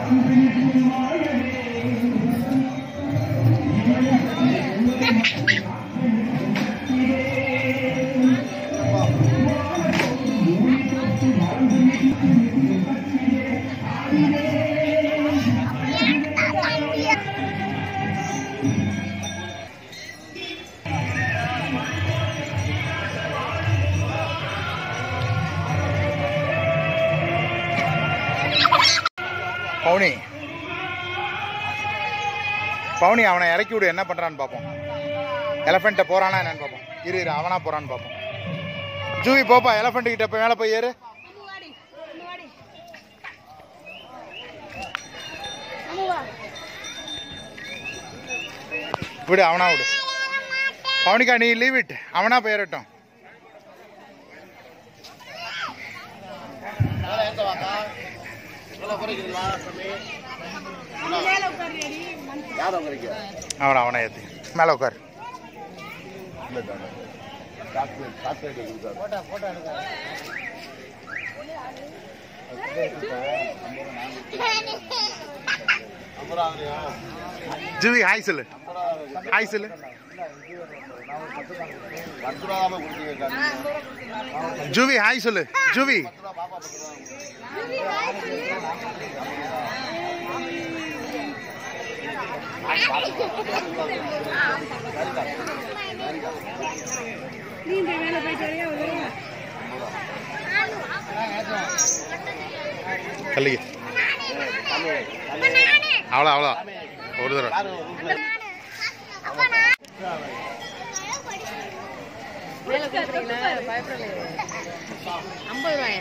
பவுனி பவுனி அவனை இறக்கி விடு என்ன பண்றான்னு பார்ப்போம் எலஃபெண்ட்டை போறானா என்னன்னு பார்ப்போம் இரு இரு அவனா போறான்னு பார்ப்போம் ஜூவி போப்பா எலஃபெண்ட் கிட்ட போய் மேலே போய் ஏறு விடு அவனா விடு பவுனிக்கா நீ லீவ் இட் அவனா போயிடட்டும் அவனை அவனை ஏற்றி மேலே உட்காரு ஜூவி ஹாய் சொல்லு ஹாய் சொல்லு ஜூவி ஹாய் சொல்லு ஜூவி கல்லிக்கு அவ்வளோ அவ்வளோ ஒரு தடவை ஐம்பது ரூபாயா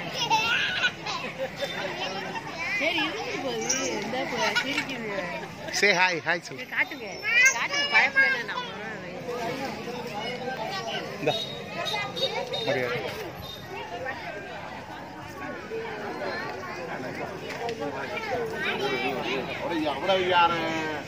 சரி இருந்து போகுது இந்த சிரிக்குது சே ஹாய் ஹாய் சொல்லு காட்டுங்க காட்டுங்க பயப்படல நம்ம இந்த முடியாது അവിടെ അവിടെ